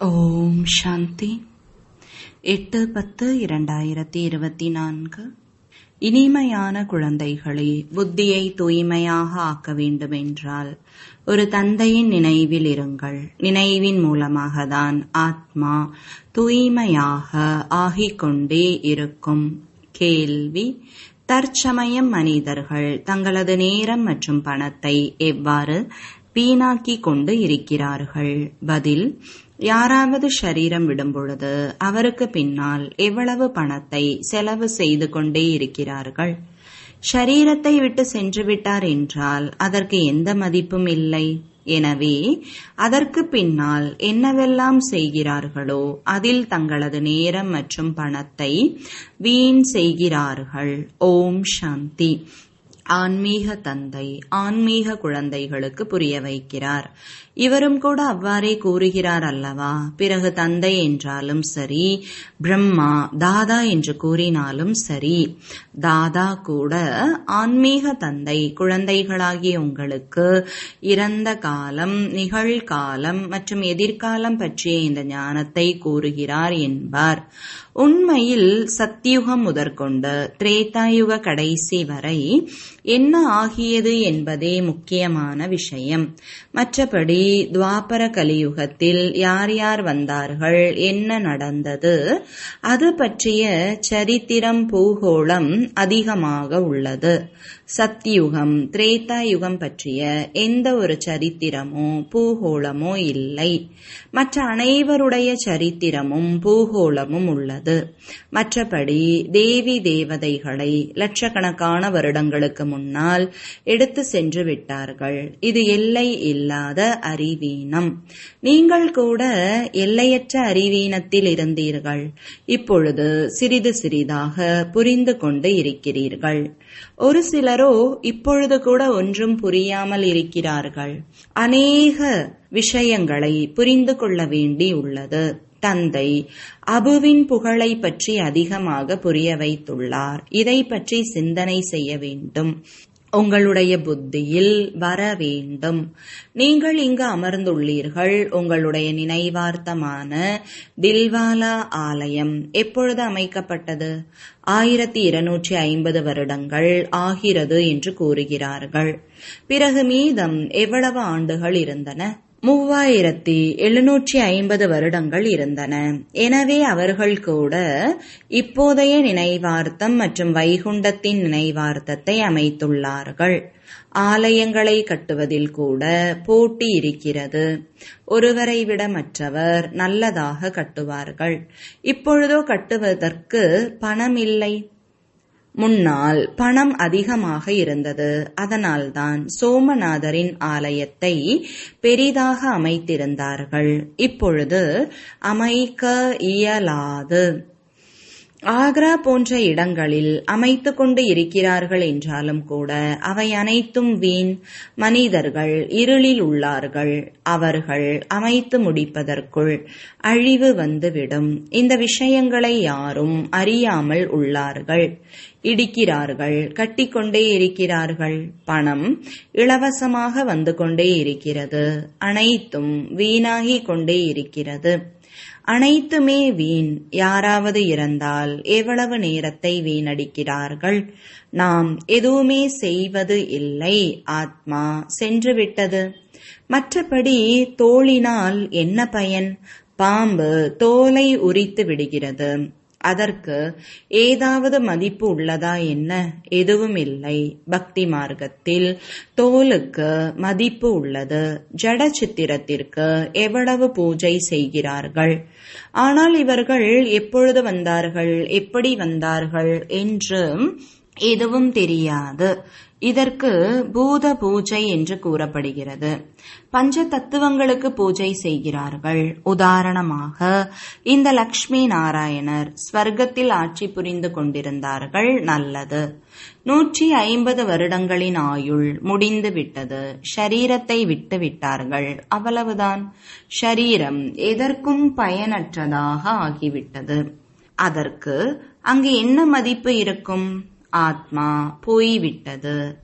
ஓம் சாந்தி எட்டு பத்து இரண்டாயிரத்தி இருபத்தி நான்கு இனிமையான குழந்தைகளே புத்தியை தூய்மையாக ஆக்க வேண்டுமென்றால் ஒரு தந்தையின் நினைவில் இருங்கள் நினைவின் மூலமாக தான் ஆத்மா தூய்மையாக ஆகிக் கொண்டே இருக்கும் கேள்வி தற்சமயம் மனிதர்கள் தங்களது நேரம் மற்றும் பணத்தை எவ்வாறு வீணாக்கிக் கொண்டு இருக்கிறார்கள் பதில் யாராவது ஷரீரம் விடும் பொழுது அவருக்கு பின்னால் எவ்வளவு பணத்தை செலவு செய்து கொண்டே இருக்கிறார்கள் ஷரீரத்தை விட்டு சென்று விட்டார் என்றால் அதற்கு எந்த மதிப்பும் இல்லை எனவே அதற்கு பின்னால் என்னவெல்லாம் செய்கிறார்களோ அதில் தங்களது நேரம் மற்றும் பணத்தை வீண் செய்கிறார்கள் ஓம் சாந்தி ஆன்மீக தந்தை ஆன்மீக குழந்தைகளுக்கு புரிய வைக்கிறார் இவரும் கூட அவ்வாறே கூறுகிறார் அல்லவா பிறகு தந்தை என்றாலும் சரி பிரம்மா தாதா என்று கூறினாலும் சரி தாதா கூட ஆன்மீக தந்தை குழந்தைகளாகிய உங்களுக்கு இறந்த காலம் நிகழ்காலம் மற்றும் எதிர்காலம் பற்றிய இந்த ஞானத்தை கூறுகிறார் என்பார் உண்மையில் சத்தியுகம் முதற்கொண்டு திரேதாயுக கடைசி வரை என்ன ஆகியது என்பதே முக்கியமான விஷயம் மற்றபடி துவாபர கலியுகத்தில் யார் யார் வந்தார்கள் என்ன நடந்தது அது பற்றிய சரித்திரம் பூகோளம் அதிகமாக உள்ளது சத்தியுகம் திரேதா யுகம் பற்றிய எந்த ஒரு சரித்திரமோ பூகோளமோ இல்லை மற்ற அனைவருடைய சரித்திரமும் பூகோளமும் உள்ளது மற்றபடி தேவி தேவதைகளை லட்சக்கணக்கான வருடங்களுக்கு முன்னால் எடுத்து சென்று விட்டார்கள் இது எல்லை இல்லாத அறிவீனம் நீங்கள் கூட எல்லையற்ற அறிவீனத்தில் இருந்தீர்கள் இப்பொழுது சிறிது சிறிதாக புரிந்து கொண்டு இருக்கிறீர்கள் ஒரு சிலரோ இப்பொழுது கூட ஒன்றும் புரியாமல் இருக்கிறார்கள் அநேக விஷயங்களை புரிந்து கொள்ள வேண்டி உள்ளது தந்தை அபுவின் புகழை பற்றி அதிகமாக புரிய வைத்துள்ளார் இதை பற்றி சிந்தனை செய்ய வேண்டும் உங்களுடைய புத்தியில் வர வேண்டும் நீங்கள் இங்கு அமர்ந்துள்ளீர்கள் உங்களுடைய நினைவார்த்தமான தில்வாலா ஆலயம் எப்பொழுது அமைக்கப்பட்டது ஆயிரத்தி இருநூற்றி ஐம்பது வருடங்கள் ஆகிறது என்று கூறுகிறார்கள் பிறகு மீதம் எவ்வளவு ஆண்டுகள் இருந்தன மூவாயிரத்தி எழுநூற்றி ஐம்பது வருடங்கள் இருந்தன எனவே அவர்கள் கூட இப்போதைய நினைவார்த்தம் மற்றும் வைகுண்டத்தின் நினைவார்த்தத்தை அமைத்துள்ளார்கள் ஆலயங்களை கட்டுவதில் கூட போட்டி இருக்கிறது ஒருவரை விட மற்றவர் நல்லதாக கட்டுவார்கள் இப்பொழுதோ கட்டுவதற்கு பணம் இல்லை முன்னால் பணம் அதிகமாக இருந்தது அதனால்தான் சோமநாதரின் ஆலயத்தை பெரிதாக அமைத்திருந்தார்கள் இப்பொழுது அமைக்க இயலாது ஆக்ரா போன்ற இடங்களில் அமைத்துக் கொண்டு இருக்கிறார்கள் என்றாலும் கூட அவை அனைத்தும் வீண் மனிதர்கள் இருளில் உள்ளார்கள் அவர்கள் அமைத்து முடிப்பதற்குள் அழிவு வந்துவிடும் இந்த விஷயங்களை யாரும் அறியாமல் உள்ளார்கள் இடிக்கிறார்கள் கட்டிக்கொண்டே இருக்கிறார்கள் பணம் இலவசமாக வந்து கொண்டே இருக்கிறது அனைத்தும் வீணாகி கொண்டே இருக்கிறது அனைத்துமே வீண் யாராவது இறந்தால் எவ்வளவு நேரத்தை வீணடிக்கிறார்கள் நாம் எதுவுமே செய்வது இல்லை ஆத்மா சென்று விட்டது மற்றபடி தோளினால் என்ன பயன் பாம்பு தோலை உரித்து விடுகிறது அதற்கு ஏதாவது மதிப்பு உள்ளதா என்ன எதுவும் இல்லை பக்தி மார்க்கத்தில் தோலுக்கு மதிப்பு உள்ளது ஜட சித்திரத்திற்கு எவ்வளவு பூஜை செய்கிறார்கள் ஆனால் இவர்கள் எப்பொழுது வந்தார்கள் எப்படி வந்தார்கள் என்று எதுவும் தெரியாது இதற்கு பூத பூஜை என்று கூறப்படுகிறது பஞ்ச தத்துவங்களுக்கு பூஜை செய்கிறார்கள் உதாரணமாக இந்த லக்ஷ்மி நாராயணர் ஸ்வர்க்கத்தில் ஆட்சி புரிந்து கொண்டிருந்தார்கள் நல்லது நூற்றி ஐம்பது வருடங்களின் ஆயுள் முடிந்து விட்டது ஷரீரத்தை விட்டு விட்டார்கள் அவ்வளவுதான் ஷரீரம் எதற்கும் பயனற்றதாக ஆகிவிட்டது அதற்கு அங்கு என்ன மதிப்பு இருக்கும் ஆத்மா போய்விட்டது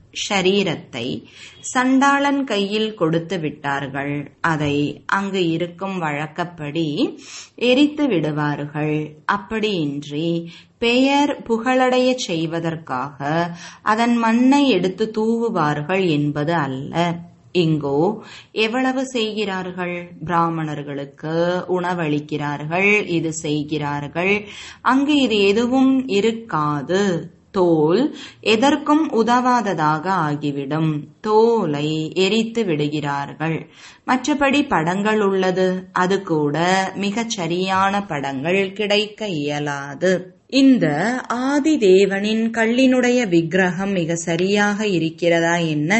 ஷரீரத்தை சண்டாளன் கையில் கொடுத்து விட்டார்கள் அதை அங்கு இருக்கும் வழக்கப்படி எரித்து விடுவார்கள் அப்படியின்றி பெயர் புகழடைய செய்வதற்காக அதன் மண்ணை எடுத்து தூவுவார்கள் என்பது அல்ல இங்கோ எவ்வளவு செய்கிறார்கள் பிராமணர்களுக்கு உணவளிக்கிறார்கள் இது செய்கிறார்கள் அங்கு இது எதுவும் இருக்காது தோல் எதற்கும் உதவாததாக ஆகிவிடும் தோலை எரித்து விடுகிறார்கள் மற்றபடி படங்கள் உள்ளது அது கூட மிகச் சரியான படங்கள் கிடைக்க இயலாது இந்த ஆதி தேவனின் கல்லினுடைய விக்கிரகம் மிக சரியாக இருக்கிறதா என்ன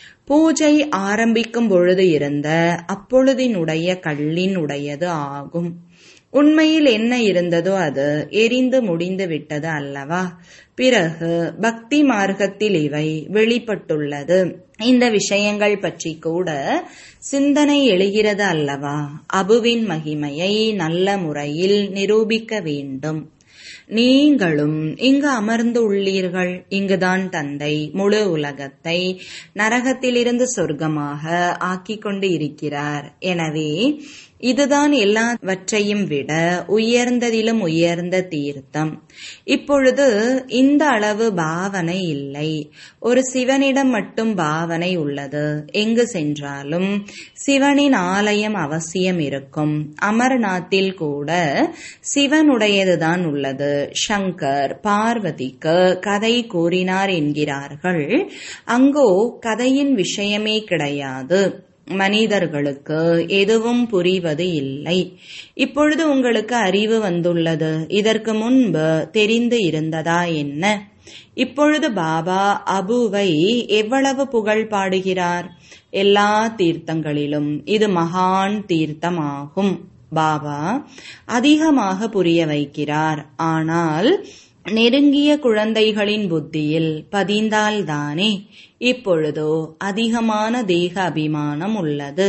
பூஜை ஆரம்பிக்கும் பொழுது இருந்த அப்பொழுதினுடைய கல்லின் உடையது ஆகும் உண்மையில் என்ன இருந்ததோ அது எரிந்து முடிந்து விட்டது அல்லவா பிறகு பக்தி மார்க்கத்தில் இவை வெளிப்பட்டுள்ளது இந்த விஷயங்கள் பற்றி கூட சிந்தனை எழுகிறது அல்லவா அபுவின் மகிமையை நல்ல முறையில் நிரூபிக்க வேண்டும் நீங்களும் இங்கு அமர்ந்து உள்ளீர்கள் இங்குதான் தந்தை முழு உலகத்தை நரகத்திலிருந்து சொர்க்கமாக ஆக்கிக் கொண்டு இருக்கிறார் எனவே இதுதான் எல்லாவற்றையும் விட உயர்ந்ததிலும் உயர்ந்த தீர்த்தம் இப்பொழுது இந்த அளவு பாவனை இல்லை ஒரு சிவனிடம் மட்டும் பாவனை உள்ளது எங்கு சென்றாலும் சிவனின் ஆலயம் அவசியம் இருக்கும் அமர்நாத்தில் கூட சிவனுடையதுதான் உள்ளது சங்கர் பார்வதிக்கு கதை கூறினார் என்கிறார்கள் அங்கோ கதையின் விஷயமே கிடையாது மனிதர்களுக்கு எதுவும் புரிவது இல்லை இப்பொழுது உங்களுக்கு அறிவு வந்துள்ளது இதற்கு முன்பு தெரிந்து இருந்ததா என்ன இப்பொழுது பாபா அபுவை எவ்வளவு புகழ் பாடுகிறார் எல்லா தீர்த்தங்களிலும் இது மகான் தீர்த்தமாகும் பாபா அதிகமாக புரிய வைக்கிறார் ஆனால் நெருங்கிய குழந்தைகளின் புத்தியில் பதிந்தால்தானே இப்பொழுதோ அதிகமான தேக அபிமானம் உள்ளது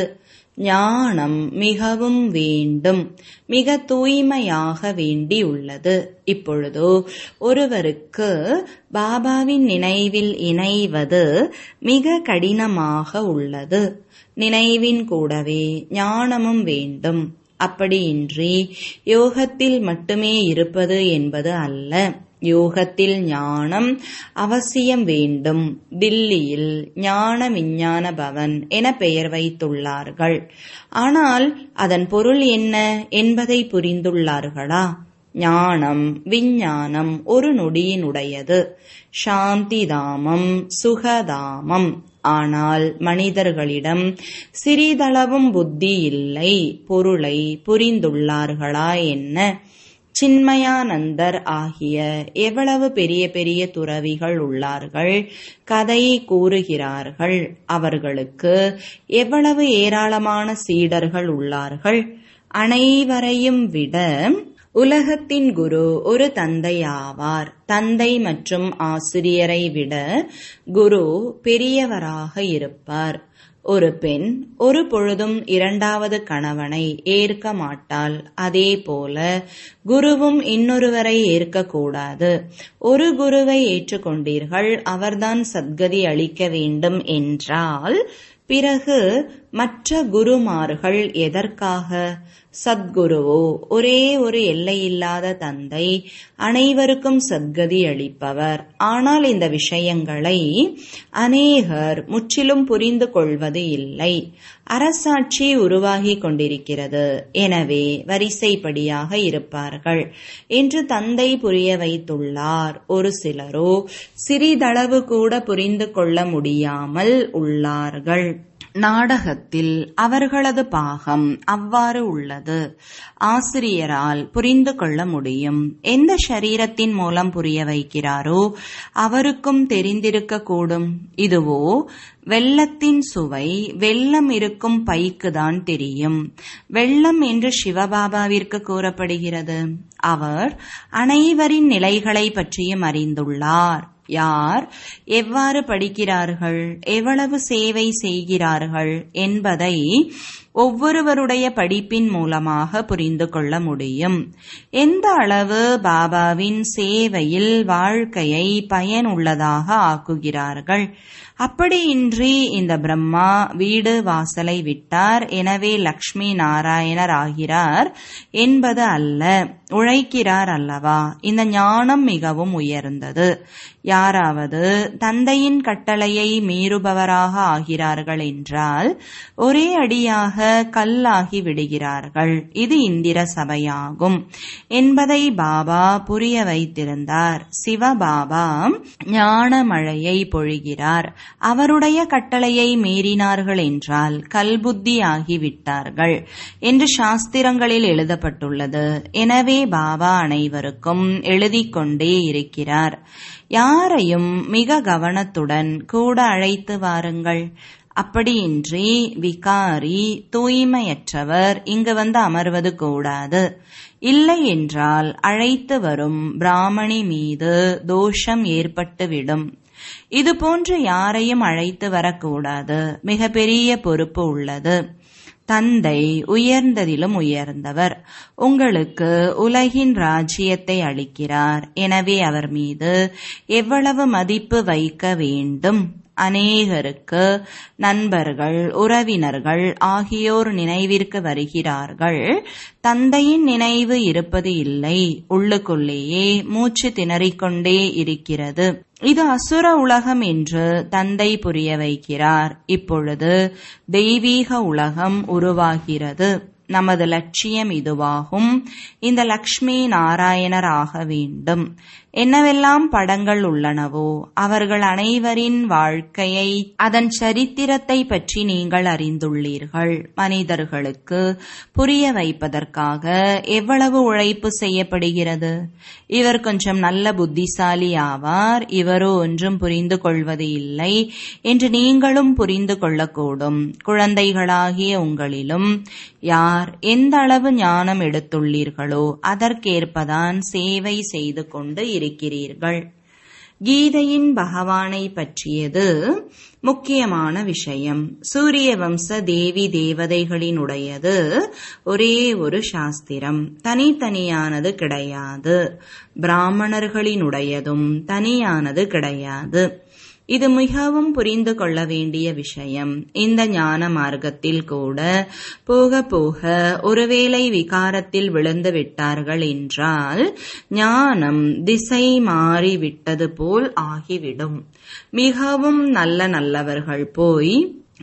ஞானம் மிகவும் வேண்டும் மிக தூய்மையாக வேண்டி உள்ளது இப்பொழுதோ ஒருவருக்கு பாபாவின் நினைவில் இணைவது மிக கடினமாக உள்ளது நினைவின் கூடவே ஞானமும் வேண்டும் அப்படியின்றி யோகத்தில் மட்டுமே இருப்பது என்பது அல்ல யோகத்தில் ஞானம் அவசியம் வேண்டும் டில்லியில் ஞான விஞ்ஞான பவன் என பெயர் வைத்துள்ளார்கள் ஆனால் அதன் பொருள் என்ன என்பதை புரிந்துள்ளார்களா ஞானம் விஞ்ஞானம் ஒரு நொடியினுடையது சாந்திதாமம் சுகதாமம் ஆனால் மனிதர்களிடம் சிறிதளவும் புத்தி இல்லை பொருளை புரிந்துள்ளார்களா என்ன சின்மயானந்தர் ஆகிய எவ்வளவு பெரிய பெரிய துறவிகள் உள்ளார்கள் கதை கூறுகிறார்கள் அவர்களுக்கு எவ்வளவு ஏராளமான சீடர்கள் உள்ளார்கள் அனைவரையும் விட உலகத்தின் குரு ஒரு தந்தை ஆவார் தந்தை மற்றும் ஆசிரியரை விட குரு பெரியவராக இருப்பார் ஒரு பெண் ஒரு பொழுதும் இரண்டாவது கணவனை ஏற்க மாட்டாள் அதே போல குருவும் இன்னொருவரை ஏற்கக்கூடாது ஒரு குருவை ஏற்றுக்கொண்டீர்கள் அவர்தான் சத்கதி அளிக்க வேண்டும் என்றால் பிறகு மற்ற குருமார்கள் எதற்காக சத்குருவோ ஒரே ஒரு எல்லையில்லாத தந்தை அனைவருக்கும் சத்கதி அளிப்பவர் ஆனால் இந்த விஷயங்களை அநேகர் முற்றிலும் புரிந்து கொள்வது இல்லை அரசாட்சி உருவாகி கொண்டிருக்கிறது எனவே வரிசைப்படியாக இருப்பார்கள் என்று தந்தை புரிய வைத்துள்ளார் ஒரு சிலரோ சிறிதளவு கூட புரிந்து கொள்ள முடியாமல் உள்ளார்கள் நாடகத்தில் அவர்களது பாகம் அவ்வாறு உள்ளது ஆசிரியரால் புரிந்து கொள்ள முடியும் எந்த சரீரத்தின் மூலம் புரிய வைக்கிறாரோ அவருக்கும் தெரிந்திருக்க கூடும் இதுவோ வெள்ளத்தின் சுவை வெள்ளம் இருக்கும் பைக்கு தான் தெரியும் வெள்ளம் என்று சிவபாபாவிற்கு கூறப்படுகிறது அவர் அனைவரின் நிலைகளை பற்றியும் அறிந்துள்ளார் யார் எவ்வாறு படிக்கிறார்கள் எவ்வளவு சேவை செய்கிறார்கள் என்பதை ஒவ்வொருவருடைய படிப்பின் மூலமாக புரிந்து கொள்ள முடியும் எந்த அளவு பாபாவின் சேவையில் வாழ்க்கையை பயனுள்ளதாக ஆக்குகிறார்கள் அப்படியின்றி இந்த பிரம்மா வீடு வாசலை விட்டார் எனவே லக்ஷ்மி நாராயணர் ஆகிறார் என்பது அல்ல உழைக்கிறார் அல்லவா இந்த ஞானம் மிகவும் உயர்ந்தது யாராவது தந்தையின் கட்டளையை மீறுபவராக ஆகிறார்கள் என்றால் ஒரே அடியாக கல்லாகி விடுகிறார்கள் இது இந்திர சபையாகும் என்பதை பாபா புரிய வைத்திருந்தார் சிவபாபா ஞான மழையை பொழிகிறார் அவருடைய கட்டளையை மீறினார்கள் என்றால் கல்புத்தி ஆகிவிட்டார்கள் என்று சாஸ்திரங்களில் எழுதப்பட்டுள்ளது எனவே பாபா அனைவருக்கும் எழுதிக் கொண்டே இருக்கிறார் யாரையும் மிக கவனத்துடன் கூட அழைத்து வாருங்கள் அப்படியின்றி விகாரி தூய்மையற்றவர் இங்கு வந்து அமர்வது கூடாது இல்லை என்றால் அழைத்து வரும் பிராமணி மீது தோஷம் ஏற்பட்டுவிடும் இது போன்று யாரையும் அழைத்து வரக்கூடாது மிக பெரிய பொறுப்பு உள்ளது தந்தை உயர்ந்ததிலும் உயர்ந்தவர் உங்களுக்கு உலகின் ராஜ்யத்தை அளிக்கிறார் எனவே அவர் மீது எவ்வளவு மதிப்பு வைக்க வேண்டும் அநேகருக்கு நண்பர்கள் உறவினர்கள் ஆகியோர் நினைவிற்கு வருகிறார்கள் தந்தையின் நினைவு இருப்பது இல்லை உள்ளுக்குள்ளேயே மூச்சு திணறிக்கொண்டே இருக்கிறது இது அசுர உலகம் என்று தந்தை புரிய வைக்கிறார் இப்பொழுது தெய்வீக உலகம் உருவாகிறது நமது லட்சியம் இதுவாகும் இந்த லக்ஷ்மி நாராயணர் ஆக வேண்டும் என்னவெல்லாம் படங்கள் உள்ளனவோ அவர்கள் அனைவரின் வாழ்க்கையை அதன் சரித்திரத்தை பற்றி நீங்கள் அறிந்துள்ளீர்கள் மனிதர்களுக்கு புரிய வைப்பதற்காக எவ்வளவு உழைப்பு செய்யப்படுகிறது இவர் கொஞ்சம் நல்ல புத்திசாலி ஆவார் இவரோ ஒன்றும் புரிந்து கொள்வது இல்லை என்று நீங்களும் புரிந்து கொள்ளக்கூடும் குழந்தைகளாகிய உங்களிலும் யார் எந்த அளவு ஞானம் எடுத்துள்ளீர்களோ அதற்கேற்பதான் சேவை செய்து கொண்டு இருக்கிறீர்கள் கீதையின் பகவானை பற்றியது முக்கியமான விஷயம் சூரிய வம்ச தேவி தேவதைகளினுடையது ஒரே ஒரு சாஸ்திரம் தனித்தனியானது கிடையாது பிராமணர்களினுடையதும் தனியானது கிடையாது இது மிகவும் புரிந்து கொள்ள வேண்டிய விஷயம் இந்த ஞான மார்க்கத்தில் கூட போக போக ஒருவேளை விகாரத்தில் விழுந்து விட்டார்கள் என்றால் ஞானம் திசை மாறிவிட்டது போல் ஆகிவிடும் மிகவும் நல்ல நல்லவர்கள் போய்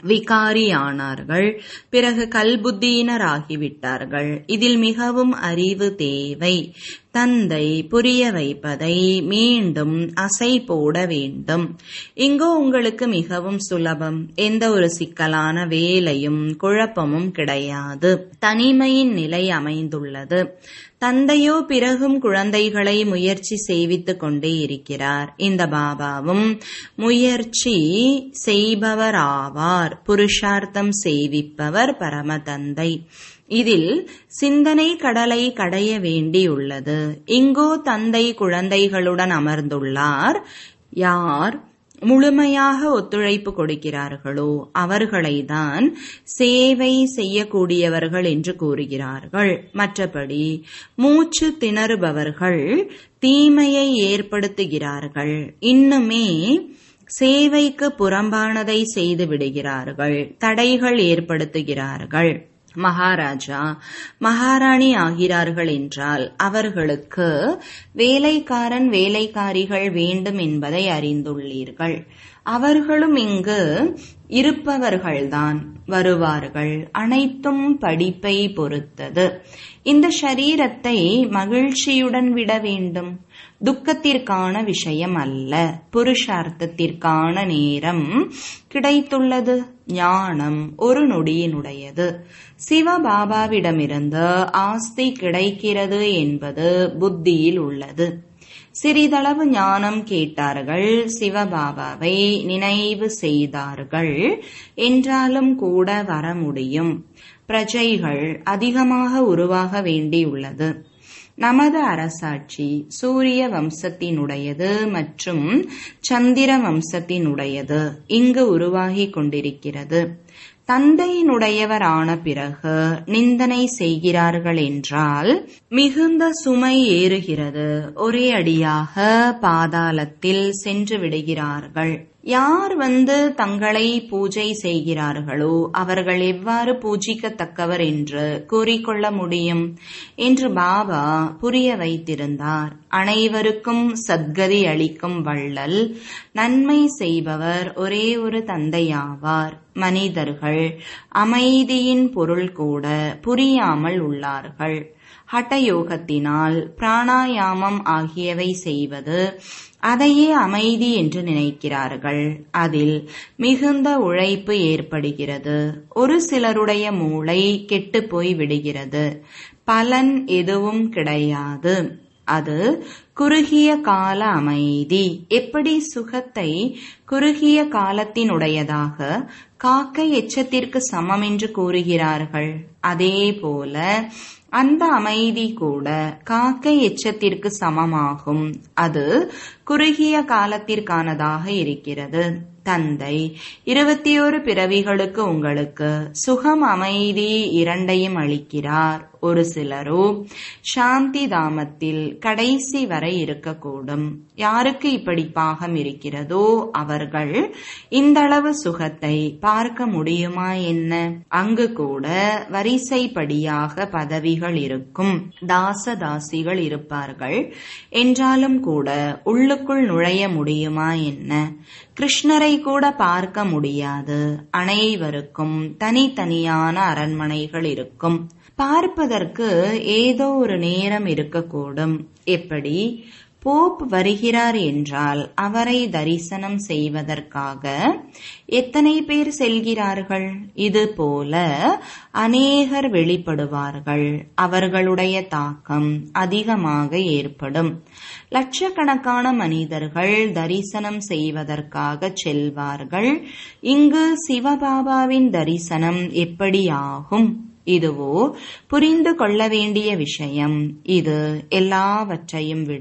விகாரியானார்கள் பிறகு கல்புத்தியினர் ஆகிவிட்டார்கள் இதில் மிகவும் அறிவு தேவை தந்தை புரிய வைப்பதை மீண்டும் அசை போட வேண்டும் இங்கோ உங்களுக்கு மிகவும் சுலபம் எந்த ஒரு சிக்கலான வேலையும் குழப்பமும் கிடையாது தனிமையின் நிலை அமைந்துள்ளது தந்தையோ பிறகும் குழந்தைகளை முயற்சி செய்வித்துக் கொண்டே இருக்கிறார் இந்த பாபாவும் முயற்சி செய்பவர் ஆவார் புருஷார்த்தம் செய்விப்பவர் பரம தந்தை இதில் சிந்தனை கடலை கடைய வேண்டியுள்ளது இங்கோ தந்தை குழந்தைகளுடன் அமர்ந்துள்ளார் யார் முழுமையாக ஒத்துழைப்பு கொடுக்கிறார்களோ அவர்களைதான் சேவை செய்யக்கூடியவர்கள் என்று கூறுகிறார்கள் மற்றபடி மூச்சு திணறுபவர்கள் தீமையை ஏற்படுத்துகிறார்கள் இன்னுமே சேவைக்கு புறம்பானதை செய்து விடுகிறார்கள் தடைகள் ஏற்படுத்துகிறார்கள் மகாராஜா மகாராணி ஆகிறார்கள் என்றால் அவர்களுக்கு வேலைக்காரன் வேலைக்காரிகள் வேண்டும் என்பதை அறிந்துள்ளீர்கள் அவர்களும் இங்கு இருப்பவர்கள்தான் வருவார்கள் அனைத்தும் படிப்பை பொறுத்தது இந்த ஷரீரத்தை மகிழ்ச்சியுடன் விட வேண்டும் துக்கத்திற்கான விஷயம் அல்ல புருஷார்த்தத்திற்கான நேரம் கிடைத்துள்ளது ஞானம் ஒரு நொடியினுடையது சிவபாபாவிடமிருந்து ஆஸ்தி கிடைக்கிறது என்பது புத்தியில் உள்ளது சிறிதளவு ஞானம் கேட்டார்கள் சிவபாபாவை நினைவு செய்தார்கள் என்றாலும் கூட வர முடியும் பிரஜைகள் அதிகமாக உருவாக வேண்டியுள்ளது நமது அரசாட்சி சூரிய வம்சத்தினுடையது மற்றும் சந்திர வம்சத்தினுடையது இங்கு உருவாகி கொண்டிருக்கிறது தந்தையினுடையவரான பிறகு நிந்தனை செய்கிறார்கள் என்றால் மிகுந்த சுமை ஏறுகிறது ஒரே அடியாக பாதாளத்தில் சென்று விடுகிறார்கள் யார் வந்து தங்களை பூஜை செய்கிறார்களோ அவர்கள் எவ்வாறு பூஜிக்கத்தக்கவர் என்று கூறிக்கொள்ள முடியும் என்று பாபா புரிய வைத்திருந்தார் அனைவருக்கும் சத்கதி அளிக்கும் வள்ளல் நன்மை செய்பவர் ஒரே ஒரு தந்தையாவார் மனிதர்கள் அமைதியின் பொருள் கூட புரியாமல் உள்ளார்கள் ஹட்டயோகத்தினால் பிராணாயாமம் ஆகியவை செய்வது அதையே அமைதி என்று நினைக்கிறார்கள் அதில் மிகுந்த உழைப்பு ஏற்படுகிறது ஒரு சிலருடைய மூளை கெட்டுப்போய் விடுகிறது பலன் எதுவும் கிடையாது அது குறுகிய கால அமைதி எப்படி சுகத்தை குறுகிய காலத்தினுடையதாக காக்கை எச்சத்திற்கு சமம் என்று கூறுகிறார்கள் அதே போல அந்த அமைதி கூட காக்கை எச்சத்திற்கு சமமாகும் அது குறுகிய காலத்திற்கானதாக இருக்கிறது தந்தை இருபத்தி ஒரு பிறவிகளுக்கு உங்களுக்கு சுகம் அமைதி இரண்டையும் அளிக்கிறார் ஒரு சிலரோ சாந்தி தாமத்தில் கடைசி வரை இருக்கக்கூடும் யாருக்கு இப்படி பாகம் இருக்கிறதோ அவர்கள் இந்த அளவு சுகத்தை பார்க்க முடியுமா என்ன அங்கு கூட வரிசைப்படியாக பதவிகள் இருக்கும் தாச தாசிகள் இருப்பார்கள் என்றாலும் கூட உள்ளுக்குள் நுழைய முடியுமா என்ன கிருஷ்ணரை கூட பார்க்க முடியாது அனைவருக்கும் தனித்தனியான அரண்மனைகள் இருக்கும் பார்ப்பதற்கு ஏதோ ஒரு நேரம் இருக்கக்கூடும் எப்படி போப் வருகிறார் என்றால் அவரை தரிசனம் செய்வதற்காக எத்தனை பேர் செல்கிறார்கள் இது போல அநேகர் வெளிப்படுவார்கள் அவர்களுடைய தாக்கம் அதிகமாக ஏற்படும் லட்சக்கணக்கான மனிதர்கள் தரிசனம் செய்வதற்காக செல்வார்கள் இங்கு சிவபாபாவின் தரிசனம் எப்படி ஆகும் இதுவோ புரிந்து கொள்ள வேண்டிய விஷயம் இது எல்லாவற்றையும் விட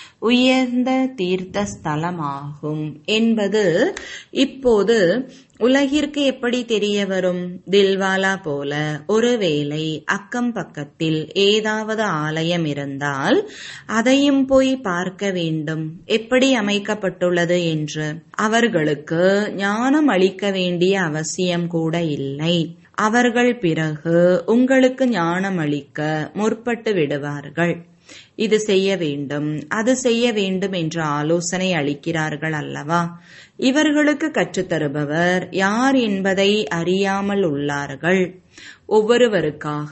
உயர்ந்த தீர்த்த ஸ்தலமாகும் என்பது இப்போது உலகிற்கு எப்படி தெரிய வரும் தில்வாலா போல ஒருவேளை அக்கம் பக்கத்தில் ஏதாவது ஆலயம் இருந்தால் அதையும் போய் பார்க்க வேண்டும் எப்படி அமைக்கப்பட்டுள்ளது என்று அவர்களுக்கு ஞானம் அளிக்க வேண்டிய அவசியம் கூட இல்லை அவர்கள் பிறகு உங்களுக்கு ஞானம் அளிக்க முற்பட்டு விடுவார்கள் இது செய்ய வேண்டும் அது செய்ய வேண்டும் என்று ஆலோசனை அளிக்கிறார்கள் அல்லவா இவர்களுக்கு கற்றுத்தருபவர் யார் என்பதை அறியாமல் உள்ளார்கள் ஒவ்வொருவருக்காக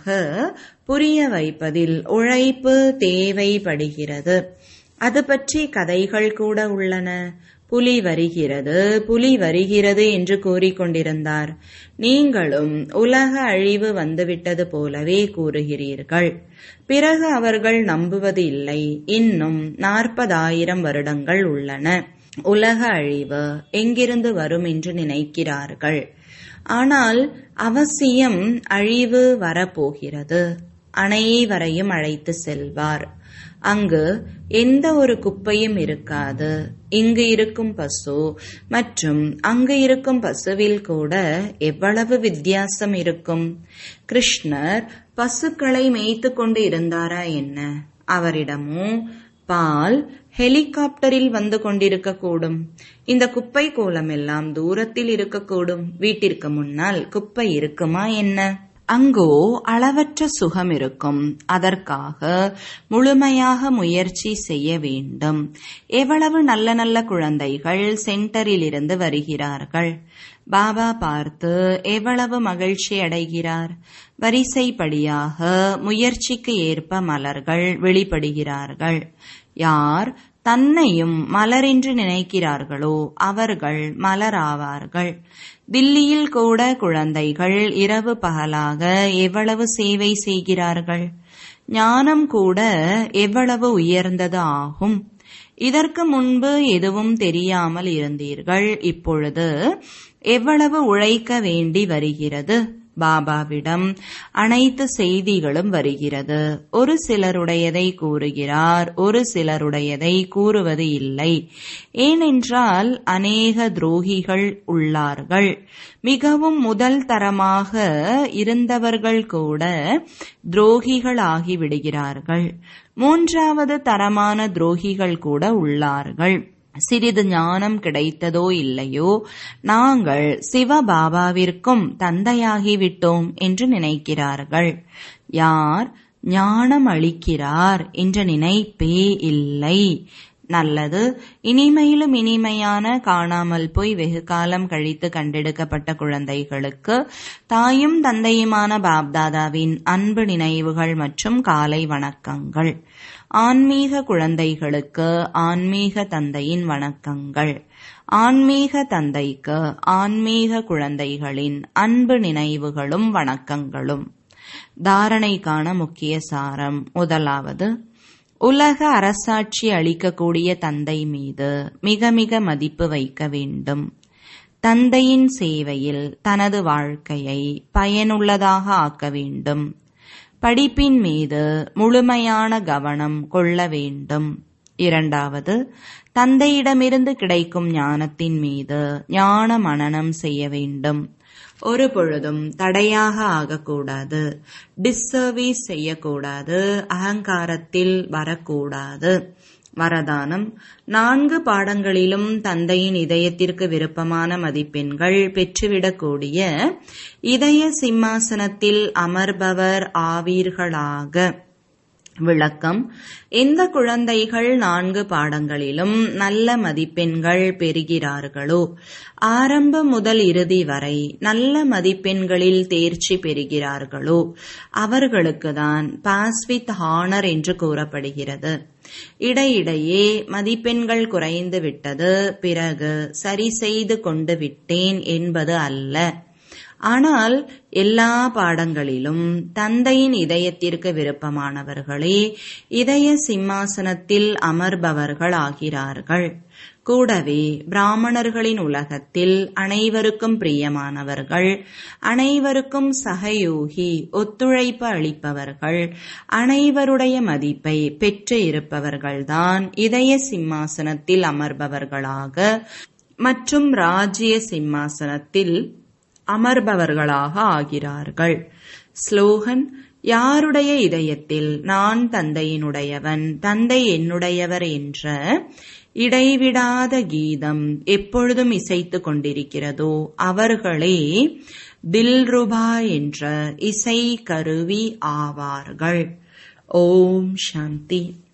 புரிய வைப்பதில் உழைப்பு தேவைப்படுகிறது அது பற்றி கதைகள் கூட உள்ளன புலி வருகிறது புலி வருகிறது என்று கூறிக்கொண்டிருந்தார் நீங்களும் உலக அழிவு வந்துவிட்டது போலவே கூறுகிறீர்கள் பிறகு அவர்கள் நம்புவது இல்லை இன்னும் நாற்பதாயிரம் வருடங்கள் உள்ளன உலக அழிவு எங்கிருந்து வரும் என்று நினைக்கிறார்கள் ஆனால் அவசியம் அழிவு வரப்போகிறது அனைவரையும் அழைத்து செல்வார் அங்கு எந்த ஒரு குப்பையும் இருக்காது இங்கு இருக்கும் பசு மற்றும் அங்கு இருக்கும் பசுவில் கூட எவ்வளவு வித்தியாசம் இருக்கும் கிருஷ்ணர் பசுக்களை மேய்த்து கொண்டு இருந்தாரா என்ன அவரிடமோ பால் ஹெலிகாப்டரில் வந்து கொண்டிருக்க கூடும் இந்த குப்பை கோலம் எல்லாம் தூரத்தில் இருக்கக்கூடும் வீட்டிற்கு முன்னால் குப்பை இருக்குமா என்ன அங்கோ அளவற்ற சுகம் இருக்கும் அதற்காக முழுமையாக முயற்சி செய்ய வேண்டும் எவ்வளவு நல்ல நல்ல குழந்தைகள் சென்டரில் இருந்து வருகிறார்கள் பாபா பார்த்து எவ்வளவு மகிழ்ச்சி அடைகிறார் வரிசைப்படியாக முயற்சிக்கு ஏற்ப மலர்கள் வெளிப்படுகிறார்கள் யார் தன்னையும் மலரென்று நினைக்கிறார்களோ அவர்கள் மலராவார்கள் தில்லியில் கூட குழந்தைகள் இரவு பகலாக எவ்வளவு சேவை செய்கிறார்கள் ஞானம் கூட எவ்வளவு உயர்ந்தது ஆகும் இதற்கு முன்பு எதுவும் தெரியாமல் இருந்தீர்கள் இப்பொழுது எவ்வளவு உழைக்க வேண்டி வருகிறது பாபாவிடம் அனைத்து செய்திகளும் வருகிறது ஒரு சிலருடையதை கூறுகிறார் ஒரு சிலருடையதை கூறுவது இல்லை ஏனென்றால் அநேக துரோகிகள் உள்ளார்கள் மிகவும் முதல் தரமாக இருந்தவர்கள் கூட துரோகிகள் ஆகிவிடுகிறார்கள் மூன்றாவது தரமான துரோகிகள் கூட உள்ளார்கள் சிறிது ஞானம் கிடைத்ததோ இல்லையோ நாங்கள் சிவபாபாவிற்கும் தந்தையாகிவிட்டோம் என்று நினைக்கிறார்கள் யார் ஞானம் அளிக்கிறார் என்ற நினைப்பே இல்லை நல்லது இனிமையிலும் இனிமையான காணாமல் போய் வெகு காலம் கழித்து கண்டெடுக்கப்பட்ட குழந்தைகளுக்கு தாயும் தந்தையுமான பாப்தாதாவின் அன்பு நினைவுகள் மற்றும் காலை வணக்கங்கள் ஆன்மீக குழந்தைகளுக்கு ஆன்மீக தந்தையின் வணக்கங்கள் ஆன்மீக தந்தைக்கு ஆன்மீக குழந்தைகளின் அன்பு நினைவுகளும் வணக்கங்களும் தாரணைக்கான முக்கிய சாரம் முதலாவது உலக அரசாட்சி அளிக்கக்கூடிய தந்தை மீது மிக மிக மதிப்பு வைக்க வேண்டும் தந்தையின் சேவையில் தனது வாழ்க்கையை பயனுள்ளதாக ஆக்க வேண்டும் படிப்பின் மீது முழுமையான கவனம் கொள்ள வேண்டும் இரண்டாவது தந்தையிடமிருந்து கிடைக்கும் ஞானத்தின் மீது ஞான மனனம் செய்ய வேண்டும் ஒரு பொழுதும் தடையாக ஆகக்கூடாது டிஸ்சர்வீஸ் செய்யக்கூடாது அகங்காரத்தில் வரக்கூடாது வரதானம் நான்கு பாடங்களிலும் தந்தையின் இதயத்திற்கு விருப்பமான மதிப்பெண்கள் பெற்றுவிடக்கூடிய இதய சிம்மாசனத்தில் அமர்பவர் ஆவீர்களாக விளக்கம் எந்த குழந்தைகள் நான்கு பாடங்களிலும் நல்ல மதிப்பெண்கள் பெறுகிறார்களோ ஆரம்பம் முதல் இறுதி வரை நல்ல மதிப்பெண்களில் தேர்ச்சி பெறுகிறார்களோ அவர்களுக்கு தான் பாஸ் வித் ஹானர் என்று கூறப்படுகிறது இடையிடையே மதிப்பெண்கள் குறைந்து விட்டது பிறகு சரி செய்து கொண்டு விட்டேன் என்பது அல்ல ஆனால் எல்லா பாடங்களிலும் தந்தையின் இதயத்திற்கு விருப்பமானவர்களே இதய சிம்மாசனத்தில் அமர்பவர்கள் ஆகிறார்கள் கூடவே பிராமணர்களின் உலகத்தில் அனைவருக்கும் பிரியமானவர்கள் அனைவருக்கும் சகயோகி ஒத்துழைப்பு அளிப்பவர்கள் அனைவருடைய மதிப்பை பெற்று இருப்பவர்கள்தான் இதய சிம்மாசனத்தில் அமர்பவர்களாக மற்றும் ராஜ்ய சிம்மாசனத்தில் அமர்பவர்களாக ஆகிறார்கள் ஸ்லோகன் யாருடைய இதயத்தில் நான் தந்தையினுடையவன் தந்தை என்னுடையவர் என்ற இடைவிடாத கீதம் எப்பொழுதும் இசைத்து கொண்டிருக்கிறதோ அவர்களே தில்ருபா என்ற இசை கருவி ஆவார்கள் ஓம் சாந்தி